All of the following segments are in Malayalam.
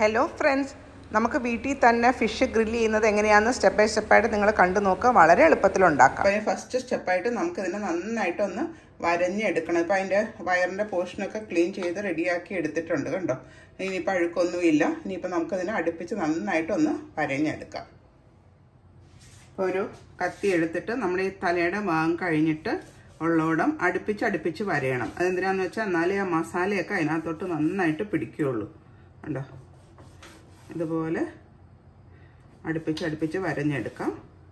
ഹലോ ഫ്രണ്ട്സ് നമുക്ക് വീട്ടിൽ തന്നെ ഫിഷ് ഗ്രില്ല് ചെയ്യുന്നത് എങ്ങനെയാണെന്ന് സ്റ്റെപ്പ് ബൈ സ്റ്റെപ്പായിട്ട് നിങ്ങൾ കണ്ടു നോക്കുക വളരെ എളുപ്പത്തിൽ ഉണ്ടാക്കാം അപ്പോൾ ഫസ്റ്റ് സ്റ്റെപ്പായിട്ട് നമുക്ക് ഇതിനെ നന്നായിട്ടൊന്ന് വരഞ്ഞെടുക്കണം ഇപ്പോൾ അതിൻ്റെ വയറിൻ്റെ പോർഷനൊക്കെ ക്ലീൻ ചെയ്ത് റെഡിയാക്കി എടുത്തിട്ടുണ്ട് കണ്ടോ ഇനിയിപ്പോൾ അഴുക്കൊന്നുമില്ല ഇനിയിപ്പോൾ നമുക്കതിനെ അടുപ്പിച്ച് നന്നായിട്ടൊന്ന് വരഞ്ഞെടുക്കാം ഇപ്പോൾ ഒരു കത്തി എടുത്തിട്ട് നമ്മൾ ഈ തലയുടെ ഭാഗം കഴിഞ്ഞിട്ട് ഉള്ളോടം അടുപ്പിച്ച് അടുപ്പിച്ച് വരയണം അതെന്തിനാന്ന് വെച്ചാൽ എന്നാലേ ആ മസാലയൊക്കെ അതിനകത്തോട്ട് നന്നായിട്ട് പിടിക്കുകയുള്ളൂ കണ്ടോ ഇതുപോലെ അടുപ്പിച്ച് അടുപ്പിച്ച് വരഞ്ഞെടുക്കാം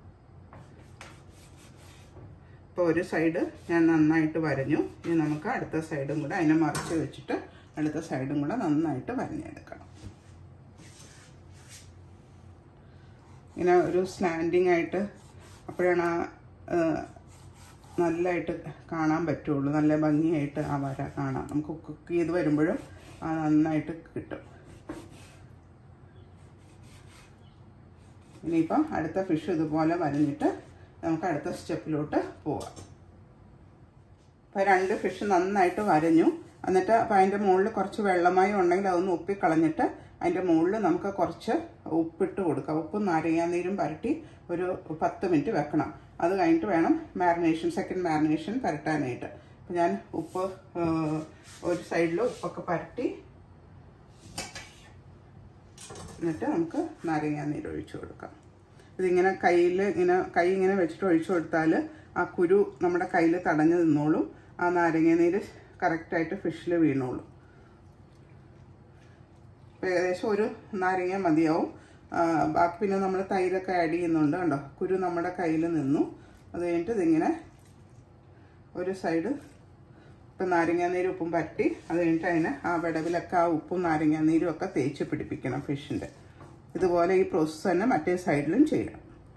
ഇപ്പോൾ ഒരു സൈഡ് ഞാൻ നന്നായിട്ട് വരഞ്ഞു ഇനി നമുക്ക് അടുത്ത സൈഡും കൂടെ അതിനെ മറിച്ച് വെച്ചിട്ട് അടുത്ത സൈഡും കൂടെ നന്നായിട്ട് വരഞ്ഞെടുക്കണം ഇങ്ങനെ ഒരു സ്ലാൻഡിങ് ആയിട്ട് അപ്പോഴാണ് ആ നല്ലതായിട്ട് കാണാൻ പറ്റുള്ളൂ നല്ല ഭംഗിയായിട്ട് ആ വര കാണാം നമുക്ക് കുക്ക് ചെയ്ത് വരുമ്പോഴും ആ നന്നായിട്ട് കിട്ടും ഇനിയിപ്പം അടുത്ത ഫിഷ് ഇതുപോലെ വരഞ്ഞിട്ട് നമുക്ക് അടുത്ത സ്റ്റെപ്പിലോട്ട് പോവാം അപ്പോൾ രണ്ട് ഫിഷ് നന്നായിട്ട് വരഞ്ഞു എന്നിട്ട് അപ്പോൾ അതിൻ്റെ മുകളിൽ കുറച്ച് വെള്ളമായി ഉണ്ടെങ്കിൽ അതൊന്ന് ഉപ്പിക്കളഞ്ഞിട്ട് അതിൻ്റെ മുകളിൽ നമുക്ക് കുറച്ച് ഉപ്പിട്ട് കൊടുക്കാം ഉപ്പും നാരങ്ങാനീരും പരട്ടി ഒരു പത്ത് മിനിറ്റ് വെക്കണം അത് കഴിഞ്ഞിട്ട് വേണം മാരിനേഷൻ സെക്കൻഡ് മാരിനേഷൻ പരട്ടാനായിട്ട് അപ്പോൾ ഞാൻ ഉപ്പ് ഒരു സൈഡിൽ ഉപ്പൊക്കെ പരട്ടി എന്നിട്ട് നമുക്ക് നാരങ്ങാനീര് ഒഴിച്ചു കൊടുക്കാം ഇതിങ്ങനെ കയ്യിൽ ഇങ്ങനെ കൈ ഇങ്ങനെ വെച്ചിട്ട് ഒഴിച്ചു കൊടുത്താൽ ആ കുരു നമ്മുടെ കയ്യിൽ തടഞ്ഞു നിന്നോളും ആ നാരങ്ങാനീര് കറക്റ്റായിട്ട് ഫിഷിൽ വീണോളും ഏകദേശം ഒരു നാരങ്ങ മതിയാവും ബാക്കി പിന്നെ നമ്മൾ തൈരൊക്കെ ആഡ് ചെയ്യുന്നുണ്ട് കണ്ടോ കുരു നമ്മുടെ കയ്യിൽ നിന്നു അത് കഴിഞ്ഞിട്ട് ഇതിങ്ങനെ ഒരു സൈഡ് ഇപ്പം നാരങ്ങാനീര് ഉപ്പും പറ്റി അത് കഴിഞ്ഞിട്ട് അതിന് ആ വിടവിലൊക്കെ ആ ഉപ്പും നാരങ്ങാനീരും ഒക്കെ തേച്ച് പിടിപ്പിക്കണം ഫിഷിൻ്റെ ഇതുപോലെ ഈ പ്രോസസ്സ് തന്നെ മറ്റേ സൈഡിലും ചെയ്യണം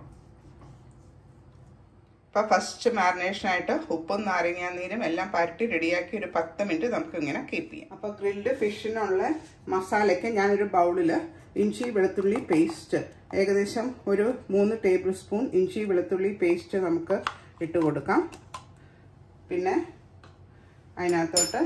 ഇപ്പോൾ ഫസ്റ്റ് മാരിനേഷനായിട്ട് ഉപ്പും നാരങ്ങാനീരും എല്ലാം പരട്ടി റെഡിയാക്കി ഒരു പത്ത് മിനിറ്റ് നമുക്ക് ഇങ്ങനെ കീപ്പ് ചെയ്യാം അപ്പോൾ ഗ്രിൽഡ് ഫിഷിനുള്ള മസാലയ്ക്ക് ഞാനൊരു ബൗളിൽ ഇഞ്ചി വെളുത്തുള്ളി പേസ്റ്റ് ഏകദേശം ഒരു മൂന്ന് ടേബിൾ സ്പൂൺ ഇഞ്ചി വെളുത്തുള്ളി പേസ്റ്റ് നമുക്ക് ഇട്ട് കൊടുക്കാം പിന്നെ അതിനകത്തോട്ട്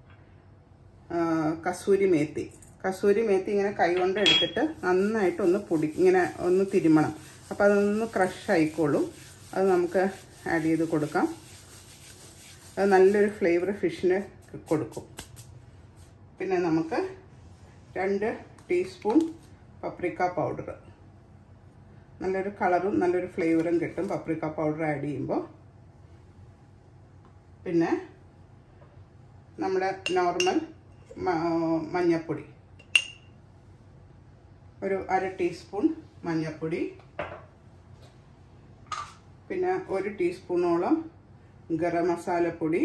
കസൂരി മേത്തി കസൂരി മേത്തി ഇങ്ങനെ കൈകൊണ്ട് എടുത്തിട്ട് നന്നായിട്ട് ഒന്ന് പൊടി ഇങ്ങനെ ഒന്ന് തിരുമണം അപ്പോൾ അതൊന്ന് ക്രഷ് ആയിക്കോളും അത് നമുക്ക് ആഡ് ചെയ്ത് കൊടുക്കാം അത് നല്ലൊരു ഫ്ലേവർ ഫിഷിന് കൊടുക്കും പിന്നെ നമുക്ക് രണ്ട് ടീസ്പൂൺ പപ്രിക്ക പൗഡർ നല്ലൊരു കളറും നല്ലൊരു ഫ്ലേവറും കിട്ടും പപ്രിക്ക പൗഡർ ആഡ് ചെയ്യുമ്പോൾ പിന്നെ നമ്മുടെ നോർമൽ മഞ്ഞൾപ്പൊടി ഒരു അര ടീസ്പൂൺ മഞ്ഞൾപ്പൊടി പിന്നെ ഒരു ടീസ്പൂണോളം ഗരം മസാലപ്പൊടി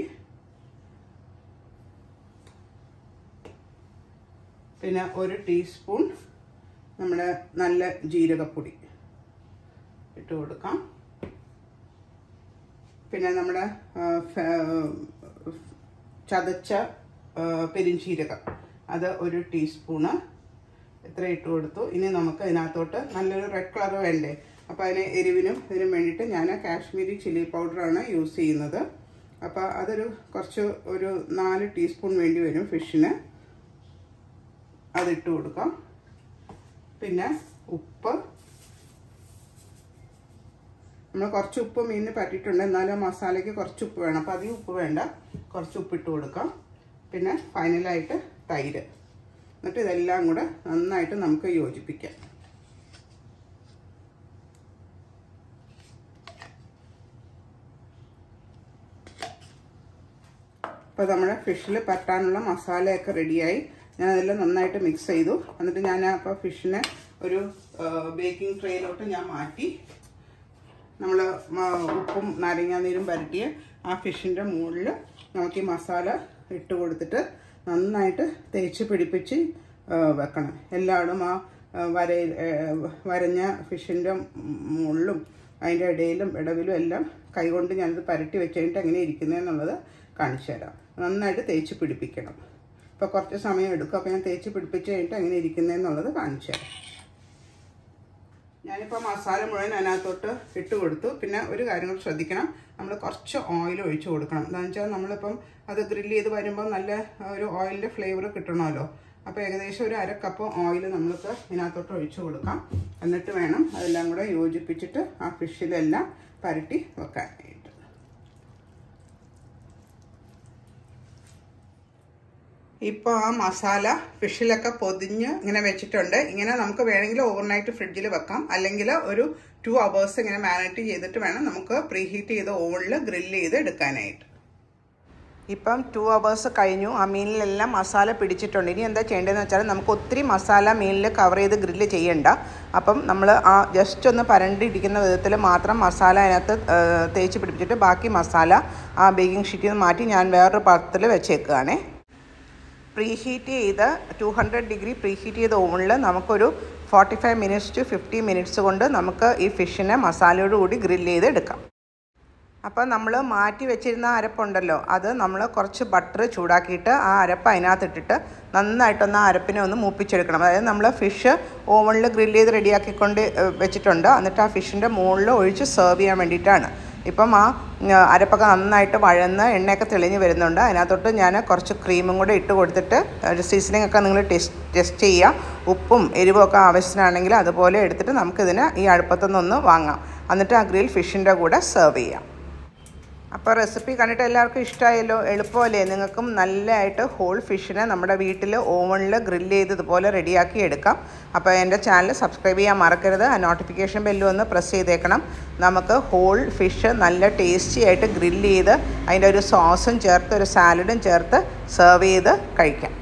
പിന്നെ ഒരു ടീസ്പൂൺ നമ്മുടെ നല്ല ജീരകപ്പൊടി ഇട്ട് കൊടുക്കാം പിന്നെ നമ്മുടെ ചതച്ച പെരിഞ്ചീരകം അത് ഒരു ടീസ്പൂണ് ഇത്ര ഇട്ട് കൊടുത്തു ഇനി നമുക്ക് ഇതിനകത്തോട്ട് നല്ലൊരു റെഡ് കളർ വേണ്ടേ അപ്പോൾ അതിന് എരിവിനും ഇതിനും വേണ്ടിയിട്ട് ഞാൻ കാശ്മീരി ചില്ലി പൗഡറാണ് യൂസ് ചെയ്യുന്നത് അപ്പോൾ അതൊരു കുറച്ച് ഒരു നാല് ടീസ്പൂൺ വേണ്ടി വരും ഫിഷിന് അതിട്ട് കൊടുക്കാം പിന്നെ ഉപ്പ് നമ്മൾ കുറച്ച് ഉപ്പ് മീനിന് പറ്റിയിട്ടുണ്ട് എന്നാലും മസാലയ്ക്ക് കുറച്ച് ഉപ്പ് വേണം അപ്പോൾ അധികം ഉപ്പ് വേണ്ട കുറച്ച് ഉപ്പിട്ട് കൊടുക്കാം പിന്നെ ഫൈനലായിട്ട് തൈര് എന്നിട്ട് ഇതെല്ലാം കൂടെ നന്നായിട്ട് നമുക്ക് യോജിപ്പിക്കാം അപ്പോൾ നമ്മുടെ ഫിഷിൽ പറ്റാനുള്ള മസാലയൊക്കെ റെഡിയായി ഞാൻ അതെല്ലാം നന്നായിട്ട് മിക്സ് ചെയ്തു എന്നിട്ട് ഞാൻ അപ്പോൾ ഫിഷിനെ ഒരു ബേക്കിംഗ് ട്രേയിലോട്ട് ഞാൻ മാറ്റി നമ്മൾ ഉപ്പും നാരങ്ങാനീരും പരട്ടിയ ആ ഫിഷിൻ്റെ മുകളിൽ നമുക്ക് ഈ മസാല ഇട്ട് കൊടുത്തിട്ട് നന്നായിട്ട് തേച്ച് പിടിപ്പിച്ച് വെക്കണം എല്ലായിടും ആ വര വരഞ്ഞ ഫിഷിൻ്റെ മുകളിലും അതിൻ്റെ ഇടയിലും ഇടവിലും എല്ലാം കൈകൊണ്ട് ഞാനിത് പരട്ടി വെച്ച് കഴിഞ്ഞിട്ട് എങ്ങനെ ഇരിക്കുന്നതെന്നുള്ളത് കാണിച്ചു തരാം നന്നായിട്ട് തേച്ച് പിടിപ്പിക്കണം ഇപ്പോൾ കുറച്ച് സമയം എടുക്കും അപ്പോൾ ഞാൻ തേച്ച് പിടിപ്പിച്ച് കഴിഞ്ഞിട്ട് എങ്ങനെ ഇരിക്കുന്നതെന്നുള്ളത് കാണിച്ചു തരാം ഞാനിപ്പോൾ മസാല മുഴുവൻ അതിനകത്തോട്ട് ഇട്ട് കൊടുത്തു പിന്നെ ഒരു കാര്യം കൂടി ശ്രദ്ധിക്കണം നമ്മൾ കുറച്ച് ഓയിൽ ഒഴിച്ച് കൊടുക്കണം എന്താണെന്ന് വെച്ചാൽ നമ്മളിപ്പം അത് ഗ്രില്ല് ചെയ്ത് വരുമ്പോൾ നല്ല ഒരു ഓയിലിൻ്റെ ഫ്ലേവർ കിട്ടണമല്ലോ അപ്പോൾ ഏകദേശം ഒരു അര കപ്പ് ഓയിൽ നമ്മൾക്ക് ഇതിനകത്തോട്ട് ഒഴിച്ചു കൊടുക്കാം എന്നിട്ട് വേണം അതെല്ലാം കൂടെ യോജിപ്പിച്ചിട്ട് ആ ഫിഷിലെല്ലാം പരട്ടി വെക്കാനായിട്ട് ഇപ്പോൾ ആ മസാല ഫിഷിലൊക്കെ പൊതിഞ്ഞ് ഇങ്ങനെ വെച്ചിട്ടുണ്ട് ഇങ്ങനെ നമുക്ക് വേണമെങ്കിൽ ഓവർനൈറ്റ് ഫ്രിഡ്ജിൽ വെക്കാം അല്ലെങ്കിൽ ഒരു ടു അവേഴ്സ് ഇങ്ങനെ മാരിനേറ്റ് ചെയ്തിട്ട് വേണം നമുക്ക് പ്രീഹീറ്റ് ചെയ്ത് ഓവനിൽ ഗ്രില്ല് ചെയ്ത് എടുക്കാനായിട്ട് ഇപ്പം ടു അവേഴ്സ് കഴിഞ്ഞു ആ മീനിലെല്ലാം മസാല പിടിച്ചിട്ടുണ്ട് ഇനി എന്താ ചെയ്യേണ്ടതെന്ന് വെച്ചാൽ നമുക്ക് ഒത്തിരി മസാല മീനിൽ കവർ ചെയ്ത് ഗ്രില്ല് ചെയ്യണ്ട അപ്പം നമ്മൾ ആ ജസ്റ്റ് ഒന്ന് പരണ്ടിരിക്കുന്ന വിധത്തിൽ മാത്രം മസാല അതിനകത്ത് തേച്ച് പിടിപ്പിച്ചിട്ട് ബാക്കി മസാല ആ ബേക്കിംഗ് ഷീറ്റിൽ നിന്ന് മാറ്റി ഞാൻ വേറൊരു പാത്രത്തിൽ വെച്ചേക്കുകയാണേ പ്രീഹീറ്റ് ചെയ്ത് ടു ഹൺഡ്രഡ് ഡിഗ്രി പ്രീഹീറ്റ് ചെയ്ത ഓവനിൽ നമുക്കൊരു forty five minutes to fifty minutes കൊണ്ട് നമുക്ക് ഈ ഫിഷിനെ മസാലയോട് കൂടി ഗ്രില്ല് ചെയ്ത് എടുക്കാം അപ്പോൾ നമ്മൾ മാറ്റി വെച്ചിരുന്ന അരപ്പുണ്ടല്ലോ അത് നമ്മൾ കുറച്ച് ബട്ടർ ചൂടാക്കിയിട്ട് ആ അരപ്പ് അതിനകത്ത് ഇട്ടിട്ട് നന്നായിട്ടൊന്ന് ആ അരപ്പിനെ ഒന്ന് മൂപ്പിച്ചെടുക്കണം അതായത് നമ്മൾ ഫിഷ് ഓവനിൽ ഗ്രില്ല് ചെയ്ത് റെഡിയാക്കിക്കൊണ്ട് വെച്ചിട്ടുണ്ട് എന്നിട്ട് ആ ഫിഷിൻ്റെ മുകളിൽ ഒഴിച്ച് സെർവ് ചെയ്യാൻ വേണ്ടിയിട്ടാണ് ഇപ്പം ആ അരപ്പൊക്കെ നന്നായിട്ട് വഴന്ന് എണ്ണയൊക്കെ തെളിഞ്ഞ് വരുന്നുണ്ട് അതിനകത്തോട്ട് ഞാൻ കുറച്ച് ക്രീമും കൂടെ ഇട്ട് കൊടുത്തിട്ട് ഒരു സീസണിങ് ഒക്കെ നിങ്ങൾ ടെസ്റ്റ് ടെസ്റ്റ് ചെയ്യുക ഉപ്പും എരിവും ഒക്കെ ആവശ്യത്തിനാണെങ്കിൽ അതുപോലെ എടുത്തിട്ട് നമുക്കിതിന് ഈ അടുപ്പത്തുനിന്നൊന്ന് വാങ്ങാം എന്നിട്ട് ആ ഗ്രിൽ ഫിഷിൻ്റെ കൂടെ സെർവ് ചെയ്യാം അപ്പോൾ റെസിപ്പി കണ്ടിട്ട് എല്ലാവർക്കും ഇഷ്ടമായല്ലോ എളുപ്പമല്ലേ നിങ്ങൾക്കും നല്ലതായിട്ട് ഹോൾ ഫിഷിനെ നമ്മുടെ വീട്ടിൽ ഓവനിൽ ഗ്രില്ല് ചെയ്ത് ഇതുപോലെ റെഡിയാക്കി എടുക്കാം അപ്പോൾ എൻ്റെ ചാനൽ സബ്സ്ക്രൈബ് ചെയ്യാൻ മറക്കരുത് ആ നോട്ടിഫിക്കേഷൻ ബെല്ലും ഒന്ന് പ്രസ് ചെയ്തേക്കണം നമുക്ക് ഹോൾ ഫിഷ് നല്ല ടേസ്റ്റി ആയിട്ട് ഗ്രില്ല് ചെയ്ത് അതിൻ്റെ ഒരു സോസും ചേർത്ത് ഒരു സാലഡും ചേർത്ത് സെർവ് ചെയ്ത് കഴിക്കാം